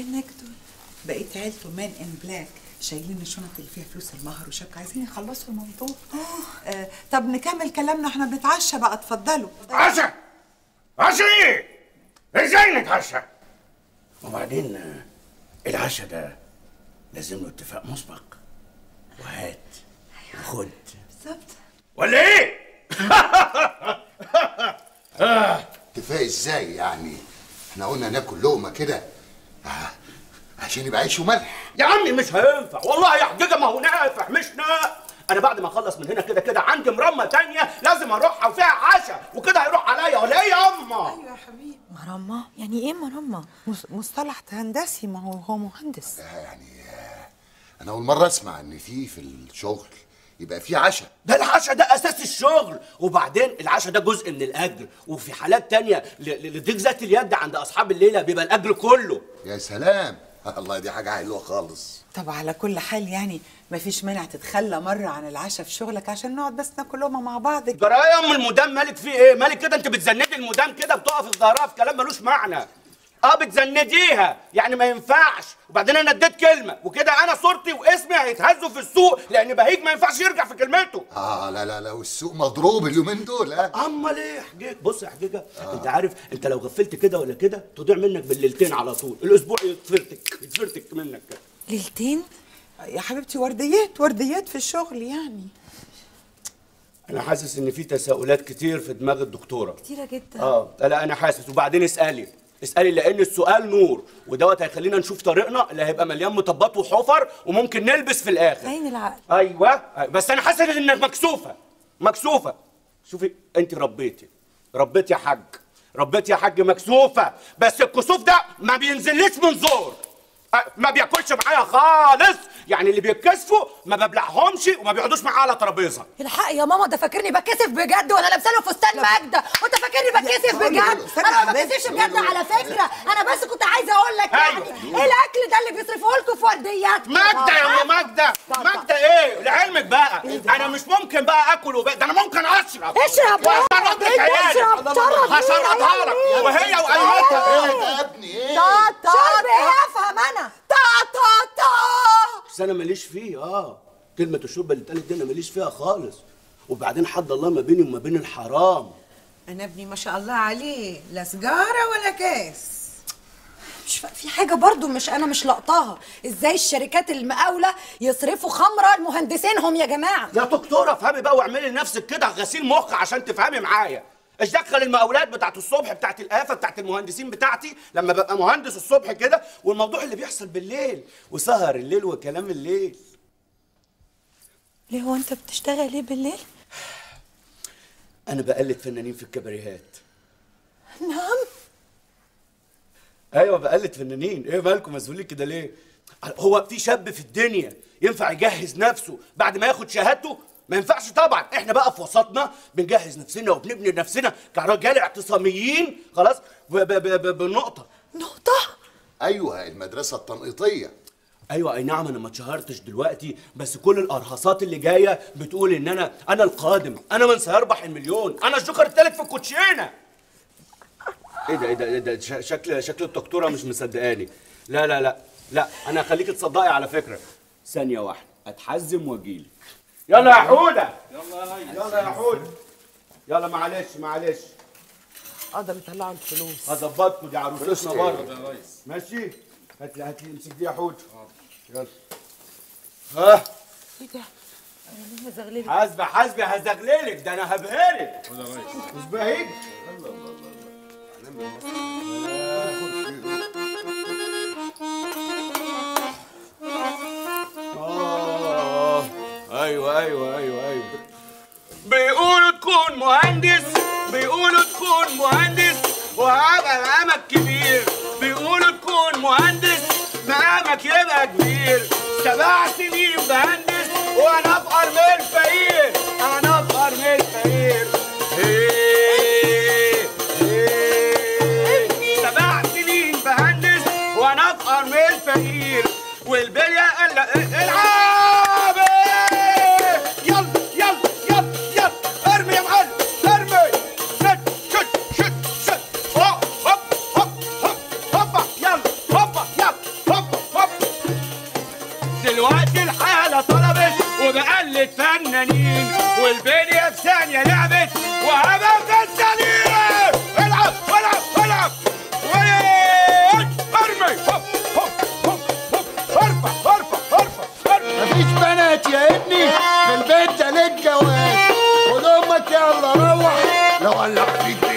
هناك دول بقيت عيلته مان ان بلاك شايلين الشنط اللي فيها فلوس المهر وشبكة عايزين يخلصوا الموضوع آه طب نكمل كلامنا احنا بنتعشى بقى اتفضلوا عشاء عشاء ايه؟ ازاي نتعشى؟ وبعدين آه، العشاء ده لازم له اتفاق مسبق وهات وخد بالظبط ولا ايه؟ اتفاق ازاي يعني احنا قلنا ناكل لقمه كده آه، عشان يبقى عيش وملح يا عمي مش هينفع والله يا حجيجه ما هو نافع مش نافع انا بعد ما اخلص من هنا كده كده عندي مرمى تانية لازم اروحها وفيها عشاء وكده هيروح عليا ولا ايه يا اما يا حبيبي مرمى يعني ايه مرمى مصطلح هندسي ما هو هو مهندس انا اول مره اسمع ان في في الشغل يبقى في عشاء ده العشاء ده اساس الشغل وبعدين العشاء ده جزء من الاجر وفي حالات تانية ل- ل- لضيق ذات اليد عند اصحاب الليله بيبقى الاجر كله يا سلام الله دي حاجه حلوه خالص طب على كل حال يعني مفيش مانع تتخلى مرة عن العشاء في شغلك عشان نقعد بس ناكل لقمة مع بعض جرى ايه يا ام المدام مالك فيه ايه مالك كده انت بتزندي المدام كده بتقف في ظهرها في كلام ملوش معنى اه بتزنديها يعني ما ينفعش وبعدين انا اديت كلمه وكده انا صورتي واسمي هيتهزوا في السوق لان بهيج ما ينفعش يرجع في كلمته اه لا لا لا والسوق مضروب اليومين دول ها امال ايه يا حجيج بص يا حجيجه آه. انت عارف انت لو غفلت كده ولا كده تضيع منك بالليلتين على طول الاسبوع يتفرتك يتفرتك منك كده ليلتين يا حبيبتي ورديات ورديات في الشغل يعني انا حاسس ان في تساؤلات كتير في دماغ الدكتوره كتيرة جدا اه لا انا حاسس وبعدين اسالي اسالي لان السؤال نور ودوت هيخلينا نشوف طريقنا اللي هيبقى مليان مطبات وحفر وممكن نلبس في الاخر عين العقل ايوه أيوة. بس انا حاسس انك مكسوفه مكسوفه شوفي انت ربيتي ربيتي يا حاج ربيتي يا حاج مكسوفه بس الكسوف ده ما بينزلش من زور أه، ما بياكلش معايا خالص يعني اللي بيتكسفوا ما ببلعهمش وما بيقعدوش معايا على ترابيزه الحق يا ماما ده فاكرني بكسف بجد وانا لابسه له فستان ماجده وانت فاكرني بكسف بجد استنى انا ما يا حبيبتي. بكسفش بجد على فكره انا بس كنت عايزه اقول لك يعني أيوة. ايه الاكل ده اللي بيصرفوه لكم في ورديات ماجدة يا ام ماجدة ماجدة ايه لعلمك بقى انا مش ممكن بقى اكل وبقى ده انا ممكن اشرب اشرب وهشرب لك عيالك اشرب شرب هشربها لك وهي وايمتها ايه ده يا ابني ايه شرب ايه افهم انا تا تا تا بس انا ماليش فيه اه كلمة الشرب اللي اتقالت دي انا ماليش فيها خالص وبعدين حد الله ما بيني وما بين الحرام انا ابني ما شاء الله عليه لا سجاره ولا كاس مش فا- في حاجه برضو مش انا مش لقطاها ازاي الشركات المقاوله يصرفوا خمره لمهندسينهم يا جماعه يا دكتورة افهمي بقى واعملي لنفسك كده غسيل مخ عشان تفهمي معايا ايش دخل المقاولات بتاعت الصبح بتاعت الآفة بتاعت المهندسين بتاعتي لما ببقى مهندس الصبح كده والموضوع اللي بيحصل بالليل وسهر الليل وكلام الليل ليه هو انت بتشتغل ايه بالليل انا بقلد فنانين في الكباريهات نعم ايوه بقلد فنانين ايه مالكم مسؤولين كده ليه هو في شاب في الدنيا ينفع يجهز نفسه بعد ما ياخد شهادته ما ينفعش طبعا احنا بقى في وسطنا بنجهز نفسنا وبنبني نفسنا كرجال اعتصاميين خلاص ب- ب- ب- ب- بالنقطه نقطه ايوه المدرسه التنقيطيه ايوه اي نعم انا ما اتشهرتش دلوقتي بس كل الارهاصات اللي جايه بتقول ان انا انا القادم انا من سيربح المليون انا الجوكر التالت في الكوتشينه ايه ده ايه ده ايه ده ش- شكل شكل الدكتوره مش مصدقاني لا لا لا لا انا هخليك تصدقي على فكره ثانيه واحده اتحزم واجيلك يلا يا حوده يلا يا يلا يا حوده يلا معلش معلش قدروا يطلعوا الفلوس هظبطكوا دي عروستنا بره ماشي هات لي هات لي امسك دي يا حوده يلا ها ايه ده مزغللي حاسبه حاسبه هزغللك ده انا هبهرك مش بهيج آه، ايوه ايوه ايوه ايوه بيقولوا تكون مهندس بيقولوا تكون مهندس وهبقى مقامك كبير بيقولوا تكون مهندس مقامك يبقى كبير سبع سنين بهندس وانا افقر من الفقير انا افقر من الفقير هيه، هيه. سبع سنين بهندس وانا افقر من الفقير والبليه قال لا العب يلا يلا يلا يلا ارمي يا معلم ارمي شد شد شد شد هوب هوب هوب هوب هوبا يلا هوبا يلا شلة فنانين والبنية في ثانية لعبت وهبة فنانين العب العب العب وين ارمي هوب هوب هوب هوب ارفع ارفع ارفع ارفع مفيش بنات يا ابني في البيت ده للجواز خد امك يلا روح لو ولع فيك